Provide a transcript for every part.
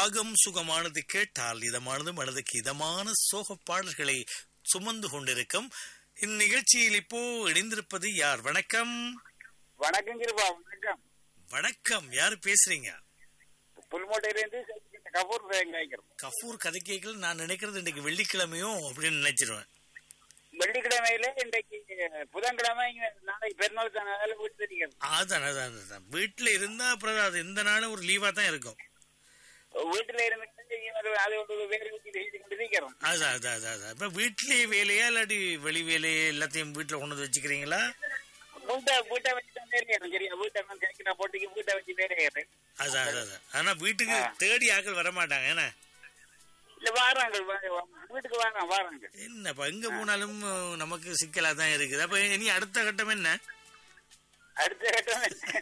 ராகம் சுகமானது கேட்டால் இதமானது மனதுக்கு இதமான சோக பாடல்களை சுமந்து கொண்டிருக்கும் இந்நிகழ்ச்சியில் இப்போ இணைந்திருப்பது யார் வணக்கம் வணக்கம் கிருபா வணக்கம் வணக்கம் யாரு பேசுறீங்க புல்மோட்டையிலேருந்து கபூர் வெங்காய்க்கிறோம் கஃபூர் கதை கேட்கல நான் நினைக்கிறது இன்னைக்கு வெள்ளிக்கிழமையும் அப்படின்னு நினைச்சிருவேன் வெள்ளிக்கிழமையில இன்றைக்கு புதன்கிழமை இங்க நாளைக்கு பெருநாள் தானே வேலை வீட்டு தெரியும் அதான் அதான் அதான் வீட்டுல இருந்தா அப்புறம் அது எந்த நாளும் ஒரு லீவா தான் இருக்கும் வீட்டுல இருந்துட்டு இவர் அது ஒரு வேறு வீட்டில் செய்து கொண்டு இருக்கிறோம் அதான் அதான் அதான் அதான் இப்ப வீட்லயே வேலையா இல்லாட்டி வெளி வேலையே எல்லாத்தையும் வீட்டுல கொண்டு வந்து வச்சுக்கிறீங்களா வீட்டை வீட்டை வச்சு தான் வேறு ஏறும் சரியா வீட்டை நான் கிடைக்கிற போட்டிக்கு வீட்டை வச்சு வேறு ஏறேன் அதான் அதான் அதான் ஆனா வீட்டுக்கு தேடி ஆக்கள் வர மாட்டாங்க ஏன்னா இல்ல வாராங்க வா- வீட்டுக்கு வாராங்க வாராங்க என்னப்பா எங்க போனாலும் அஹ், நமக்கு சிக்கலா தான் இருக்குது அப்ப இனி அடுத்த கட்டம் என்ன அடுத்த கட்டம்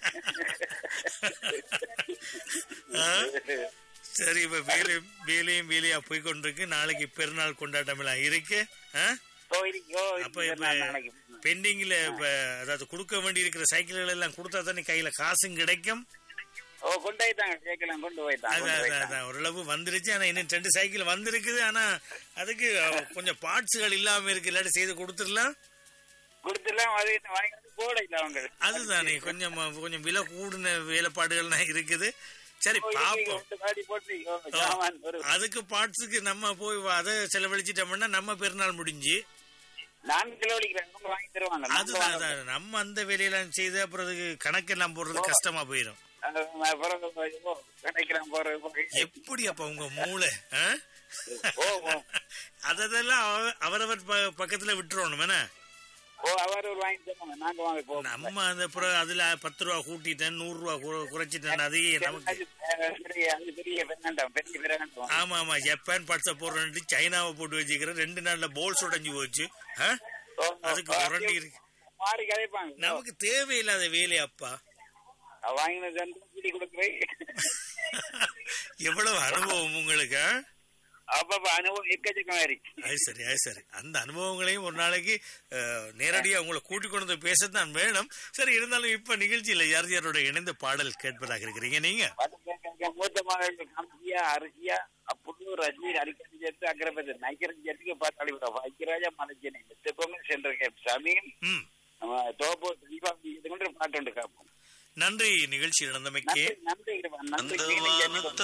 ஆ? சரி இப்ப வேலை வேலையும் வேலையா போய் கொண்டிருக்கு நாளைக்கு பெருநாள் கொண்டாட்டம் எல்லாம் இருக்கு ஆ? போயிருக்கோ அப்ப இப்ப நாளைக்கு பெண்டிங்ல இப்ப அதாவது கொடுக்க வேண்டி இருக்கிற சைக்கிள்கள் எல்லாம் கொடுத்தா தானே கையில காசும் கிடைக்கும் ஓ கொண்டு போய்த்தாங்க சேர்க்கலாம் கொண்டு போய்த்தாங்க அதான் கொண்டு அதான் போய்த்தாங்க அதான் ஓரளவு வந்துருச்சு ஆனா இன்னும் ரெண்டு சைக்கிள் வந்திருக்குது ஆனா அதுக்கு அஹ், கொஞ்சம் பார்ட்ஸ்கள் இல்லாம இருக்கு இல்லாட்டி செய்து கொடுத்துடலாம் கொடுத்துலாம் அது வாங்கி வந்து போட இல்ல அவங்க அதுதானே கொஞ்சம் கொஞ்சம் விலை கூடின வேலைப்பாடுகள்லாம் இருக்குது சரி பாப்போம் காடி போட்டு ஓ, சாமான் ஒரு அதுக்கு பார்ட்ஸுக்கு நம்ம போய் அதை செலவழிச்சிட்டோம்னா நம்ம பெருநாள் முடிஞ்சு நான்கு கிலோமீட்டர் அவங்க வாங்கி தருவாங்க நம்ம அதுதான் வாங்க- அதான். நம்ம அந்த வேலையெல்லாம் செய்து அப்புறம் அதுக்கு கணக்கெல்லாம் போடுறது கஷ்டமா போயிடும் அது அப்புறம் ஓ, கிடைக்கலாம் போறது போய். எப்படி அப்ப உங்க மூளை ஆ? ஓ ஓ அதெல்லாம் அவ- அவரவர் ப- பக்கத்துல விட்டுறணும் என்ன ஓ அவர் ஒரு வாங்கி தருவாங்க நாங்க வாங்க போ நம்ம அந்த அப்புறம் அதுல பத்து ரூபா கூட்டிட்டேன் நூறு ரூபா கு- குறைச்சிட்டேன் அதையே நமக்கு அது பெரிய அது பெரிய பெண்ணாண்டம் பெரிய பெண்ணாண்டம் ஆமா ஆமா ஜப்பான் பட்ஸ போடுறேன்ட்டு சைனாவை போட்டு வச்சுக்கிறேன் ரெண்டு நாள்ல போல்ஸ் உடைஞ்சு போச்சு ஆ? அதுக்கு உரண்டி இருக்கு மாறி கதைப்பாங்க நமக்கு தேவையில்லாத வேலை அப்பா வாங்கினது கூட்டி கொடுக்குறேன் எவ்வளவு அனுபவம் உங்களுக்கு ஆ? அப்பப்ப அனுபவம் எக்கச்சக்கமா இருக்கு அது சரி அது சரி அந்த அனுபவங்களையும் ஒரு நாளைக்கு அஹ், நேரடியா உங்களை கூட்டிக் கொண்டு வந்து பேசத்தான் வேணும் சரி இருந்தாலும் இப்ப நிகழ்ச்சியில யார் யாரோட இணைந்த பாடல் கேட்பதாக இருக்கிறீங்க நீங்க பக்கத்துல மூத்த மகள் காந்தியா அரிசியா அப்படி ரஜினி அரிக்கடி சேர்த்து அக்கரப்பது நைக்கரன் சேர்த்துக்கு பார்த்தாளி விட வைக்கராஜா மலைச்சனை மித்தப்பங்க சென்ற சமீன் ம் நம்ம தோப்போ தீபாவளி இது கொண்டு பாட்டு உண்டு காப்போம் நன்றி நிகழ்ச்சி நடந்தமைக்கு நன்றி நன்றி நன்றி அந்த நன்றி வானத்தை